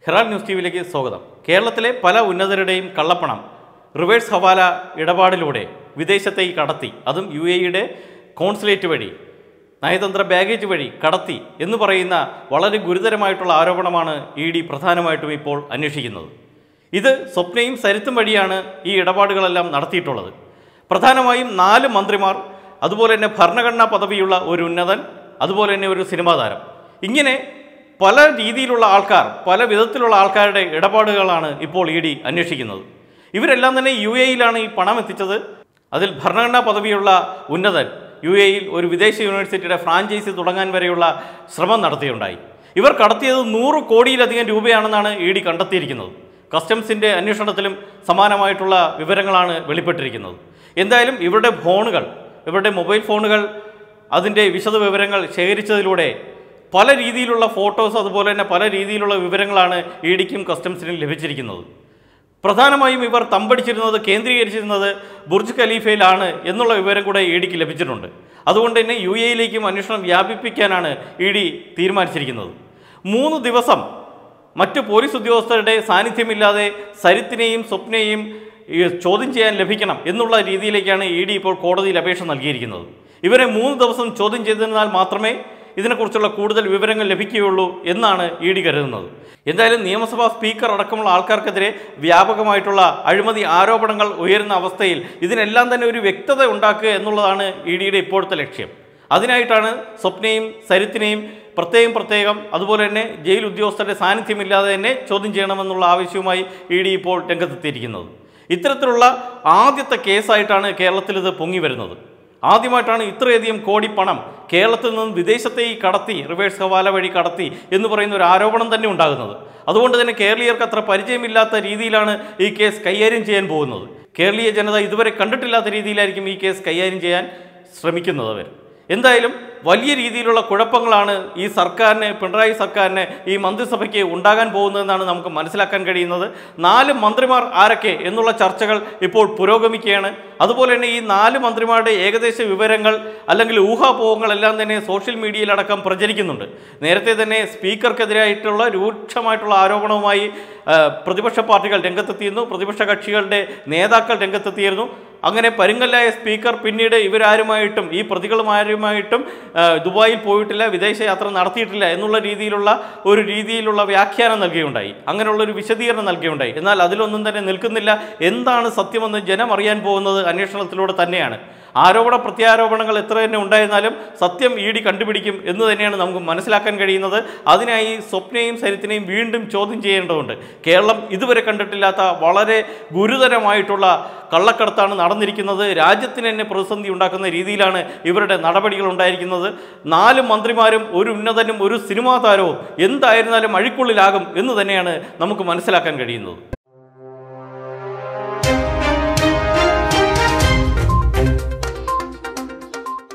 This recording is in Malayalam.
ഹെറാൾഡ് ന്യൂസ് ടി വിയിലേക്ക് സ്വാഗതം കേരളത്തിലെ പല ഉന്നതരുടെയും കള്ളപ്പണം റിവേഴ്സ് ഹവാല ഇടപാടിലൂടെ വിദേശത്തേക്ക് കടത്തി അതും യു എയുടെ കോൺസുലേറ്റ് വഴി നയതന്ത്ര ബാഗേജ് വഴി കടത്തി എന്ന് പറയുന്ന വളരെ ഗുരുതരമായിട്ടുള്ള ആരോപണമാണ് ഇ ഡി പ്രധാനമായിട്ടും ഇപ്പോൾ അന്വേഷിക്കുന്നത് ഇത് സ്വപ്നയും സരിത്തും വഴിയാണ് ഈ ഇടപാടുകളെല്ലാം നടത്തിയിട്ടുള്ളത് പ്രധാനമായും നാല് മന്ത്രിമാർ അതുപോലെ തന്നെ ഭരണഘടനാ പദവിയുള്ള ഒരു ഉന്നതൻ അതുപോലെ തന്നെ ഒരു സിനിമാ താരം ഇങ്ങനെ പല രീതിയിലുള്ള ആൾക്കാർ പല വിധത്തിലുള്ള ആൾക്കാരുടെ ഇടപാടുകളാണ് ഇപ്പോൾ ഇ ഡി അന്വേഷിക്കുന്നത് ഇവരെല്ലാം തന്നെ യു എയിലാണ് ഈ പണം എത്തിച്ചത് അതിൽ ഭരണഘടനാ പദവിയുള്ള ഉന്നതൻ യു എയിൽ ഒരു വിദേശ യൂണിവേഴ്സിറ്റിയുടെ ഫ്രാഞ്ചൈസി തുടങ്ങാൻ വരെയുള്ള ശ്രമം നടത്തിയുണ്ടായി ഇവർ കടത്തിയത് നൂറ് കോടിയിലധികം രൂപയാണെന്നാണ് ഇ ഡി കണ്ടെത്തിയിരിക്കുന്നത് കസ്റ്റംസിൻ്റെ അന്വേഷണത്തിലും സമാനമായിട്ടുള്ള വിവരങ്ങളാണ് വെളിപ്പെട്ടിരിക്കുന്നത് എന്തായാലും ഇവരുടെ ഫോണുകൾ ഇവരുടെ മൊബൈൽ ഫോണുകൾ അതിൻ്റെ വിശദ വിവരങ്ങൾ ശേഖരിച്ചതിലൂടെ പല രീതിയിലുള്ള ഫോട്ടോസ് അതുപോലെ തന്നെ പല രീതിയിലുള്ള വിവരങ്ങളാണ് ഇ ഡിക്കും കസ്റ്റംസിനും ലഭിച്ചിരിക്കുന്നത് പ്രധാനമായും ഇവർ തമ്പടിച്ചിരുന്നത് കേന്ദ്രീകരിച്ചിരുന്നത് ബുർജ് ഖലീഫയിലാണ് എന്നുള്ള വിവരം കൂടെ ഇ ഡിക്ക് ലഭിച്ചിട്ടുണ്ട് അതുകൊണ്ട് തന്നെ യു എയിലേക്കും അന്വേഷണം വ്യാപിപ്പിക്കാനാണ് ഇ ഡി തീരുമാനിച്ചിരിക്കുന്നത് മൂന്ന് ദിവസം മറ്റു പോലീസ് ഉദ്യോഗസ്ഥരുടെ സാന്നിധ്യമില്ലാതെ സരിത്തിനെയും സ്വപ്നയെയും ഈ ചോദ്യം ചെയ്യാൻ ലഭിക്കണം എന്നുള്ള രീതിയിലേക്കാണ് ഇ ഡി ഇപ്പോൾ കോടതിയിൽ അപേക്ഷ നൽകിയിരിക്കുന്നത് ഇവരെ മൂന്ന് ദിവസം ചോദ്യം ചെയ്തിരുന്നാൽ മാത്രമേ ഇതിനെക്കുറിച്ചുള്ള കൂടുതൽ വിവരങ്ങൾ ലഭിക്കുകയുള്ളൂ എന്നാണ് ഇ ഡി കരുതുന്നത് എന്തായാലും നിയമസഭാ സ്പീക്കർ അടക്കമുള്ള ആൾക്കാർക്കെതിരെ വ്യാപകമായിട്ടുള്ള അഴിമതി ആരോപണങ്ങൾ ഉയരുന്ന അവസ്ഥയിൽ ഇതിനെല്ലാം തന്നെ ഒരു വ്യക്തത ഉണ്ടാക്കുക എന്നുള്ളതാണ് ഇ ഡിയുടെ ഇപ്പോഴത്തെ ലക്ഷ്യം അതിനായിട്ടാണ് സ്വപ്നയും സരിത്തിനെയും പ്രത്യേകം പ്രത്യേകം അതുപോലെ തന്നെ ജയിൽ ഉദ്യോഗസ്ഥരുടെ സാന്നിധ്യമില്ലാതെ തന്നെ ചോദ്യം ചെയ്യണമെന്നുള്ള ആവശ്യവുമായി ഇ ഡി ഇപ്പോൾ രംഗത്തെത്തിയിരിക്കുന്നത് ഇത്തരത്തിലുള്ള ആദ്യത്തെ കേസായിട്ടാണ് കേരളത്തിൽ ഇത് പൊങ്ങി വരുന്നത് ആദ്യമായിട്ടാണ് ഇത്രയധികം കോടി പണം കേരളത്തിൽ നിന്നും വിദേശത്തേക്ക് കടത്തി റിവേഴ്സ് ഹവാല വഴി കടത്തി എന്ന് പറയുന്ന ഒരു ആരോപണം തന്നെ ഉണ്ടാകുന്നത് അതുകൊണ്ട് തന്നെ കേരളീയർക്ക് അത്ര പരിചയമില്ലാത്ത രീതിയിലാണ് ഈ കേസ് കൈകാര്യം ചെയ്യാൻ പോകുന്നത് കേരളീയ ജനത ഇതുവരെ കണ്ടിട്ടില്ലാത്ത രീതിയിലായിരിക്കും ഈ കേസ് കൈകാര്യം ചെയ്യാൻ ശ്രമിക്കുന്നത് അവർ എന്തായാലും വലിയ രീതിയിലുള്ള കുഴപ്പങ്ങളാണ് ഈ സർക്കാരിന് പിണറായി സർക്കാരിന് ഈ മന്ത്രിസഭയ്ക്ക് ഉണ്ടാകാൻ പോകുന്നതെന്നാണ് നമുക്ക് മനസ്സിലാക്കാൻ കഴിയുന്നത് നാല് മന്ത്രിമാർ ആരൊക്കെ എന്നുള്ള ചർച്ചകൾ ഇപ്പോൾ പുരോഗമിക്കുകയാണ് അതുപോലെ തന്നെ ഈ നാല് മന്ത്രിമാരുടെ ഏകദേശ വിവരങ്ങൾ അല്ലെങ്കിൽ ഊഹാപോഹങ്ങളെല്ലാം തന്നെ സോഷ്യൽ മീഡിയയിലടക്കം പ്രചരിക്കുന്നുണ്ട് നേരത്തെ തന്നെ സ്പീക്കർക്കെതിരായിട്ടുള്ള രൂക്ഷമായിട്ടുള്ള ആരോപണവുമായി ആ, പ്രതിപക്ഷ പാർട്ടികൾ രംഗത്തെത്തിയിരുന്നു പ്രതിപക്ഷ കക്ഷികളുടെ നേതാക്കൾ രംഗത്തെത്തിയിരുന്നു അങ്ങനെ പരുങ്ങല്ലായ സ്പീക്കർ പിന്നീട് ഇവരാരുമായിട്ടും ഈ പ്രതികളുമാരുമായിട്ടും ആ, ദുബായിൽ പോയിട്ടില്ല വിദേശയാത്ര നടത്തിയിട്ടില്ല എന്നുള്ള രീതിയിലുള്ള ഒരു രീതിയിലുള്ള വ്യാഖ്യാനം നൽകുകയുണ്ടായി അങ്ങനെയുള്ള ഒരു വിശദീകരണം നൽകുകയുണ്ടായി എന്നാൽ അതിലൊന്നും തന്നെ നിൽക്കുന്നില്ല എന്താണ് സത്യമെന്ന് ജനം അറിയാൻ പോകുന്നത് അന്വേഷണത്തിലൂടെ തന്നെയാണ് ആരോപണ പ്രത്യാരോപണങ്ങൾ എത്ര തന്നെ ഉണ്ടായിരുന്നാലും സത്യം ഇ ഡി കണ്ടുപിടിക്കും എന്ന് തന്നെയാണ് നമുക്ക് മനസ്സിലാക്കാൻ കഴിയുന്നത് അതിനായി സ്വപ്നയും സരിത്തിനെയും വീണ്ടും ചോദ്യം ചെയ്യേണ്ടതുണ്ട് കേരളം ഇതുവരെ കണ്ടിട്ടില്ലാത്ത വളരെ ഗുരുതരമായിട്ടുള്ള കള്ളക്കടത്താണ് നടന്നിരിക്കുന്നത് രാജ്യത്തിന് തന്നെ പ്രതിസന്ധി ഉണ്ടാക്കുന്ന രീതിയിലാണ് ഇവരുടെ നടപടികൾ ഉണ്ടായിരിക്കുന്നത് നാല് മന്ത്രിമാരും ഒരു ഉന്നതനും ഒരു സിനിമാ താരവും എന്തായിരുന്നാലും അഴിക്കുള്ളിലാകും എന്ന് തന്നെയാണ് നമുക്ക് മനസ്സിലാക്കാൻ കഴിയുന്നത്